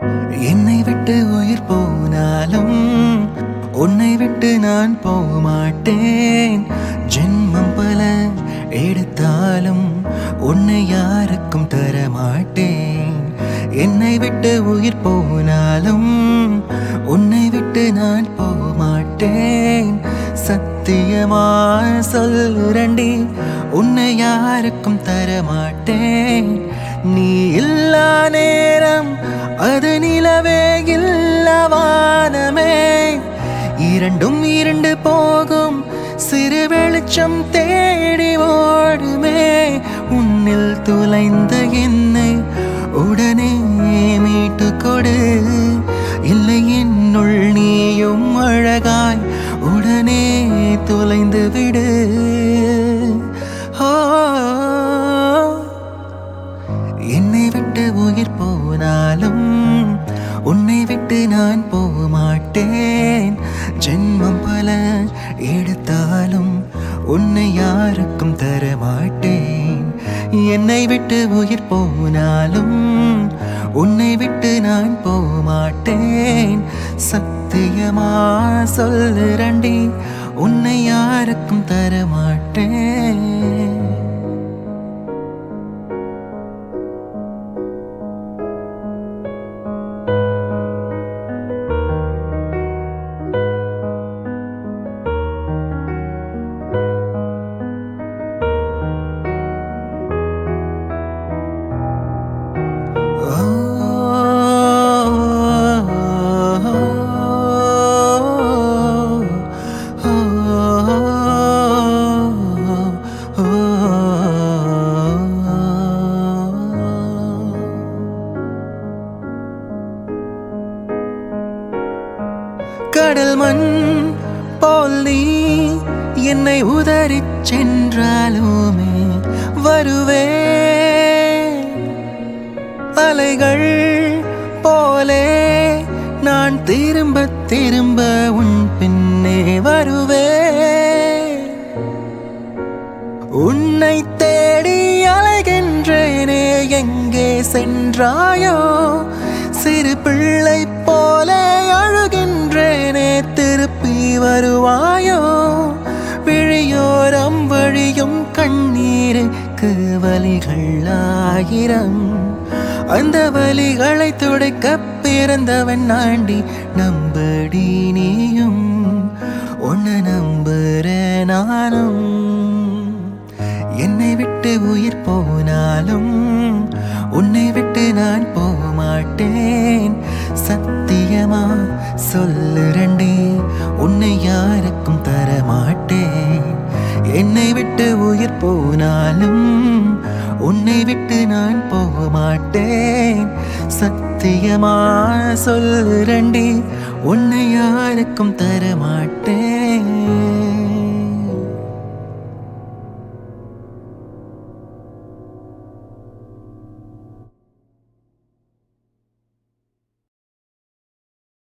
என்னை விட்டு உயிர் போனாலும் உன்னை விட்டு நான் போக மாட்டேன் ஜென்மம் பல எடுத்தாலும் உன்னை யாருக்கும் தர மாட்டேன் என்னை விட்டு உயிர் போனாலும் உன்னை விட்டு நான் போக மாட்டேன் சத்தியமா சொல்லுரண்டி உன்னை யாருக்கும் தர மாட்டேன் நீ இல்லா நேரம் அது நிலவே இல்லவானமே இரண்டும் இரண்டு போகும் சிறு வெளிச்சம் தேடி ஓடுமே உன்னில் துளைந்த என்னை உடனே மீட்டு கொடு இல்லை என்னுள் நீயும் அழகாய் உடனே தொலைந்து விடு ஓ என்னை விட்டு உயிர் போனாலும் உன்னை விட்டு நான் போக மாட்டேன் ஜென்மம் பல எடுத்தாலும் உன்னை யாருக்கும் தர மாட்டேன் என்னை விட்டு உயிர் போனாலும் உன்னை விட்டு நான் போக மாட்டேன் சத்தியமா சொல்லுரண்டி உன்னை யாருக்கும் தர மாட்டேன் கடல் மண் போல் நீ என்னை உதறிச் சென்றாலுமே வருவே அலைகள் போலே நான் திரும்ப திரும்ப உன் பின்னே வருவே உன்னை தேடி அலைகின்றேனே எங்கே சென்றாயோ சிறு பிள்ளை போல அழுகின்றேனே திருப்பி வருவாயோ விழியோரம் வழியும் கண்ணீருக்கு வலிகள் ஆயிரம் அந்த வலிகளை துடைக்க பிறந்தவன் நாண்டி நம்படி நீயும் உன்னை நம்புற நானும் என்னை விட்டு உயிர் போனாலும் உன்னை விட்டு நான் போக மாட்டேன் சத்தியமா சொல்லுரண்டி உன்னை யாருக்கும் தர மாட்டேன் என்னை விட்டு உயிர் போனாலும் உன்னை விட்டு நான் போக மாட்டேன் சத்தியமா சொல்லுரண்டி உன்னை யாருக்கும் தர மாட்டேன்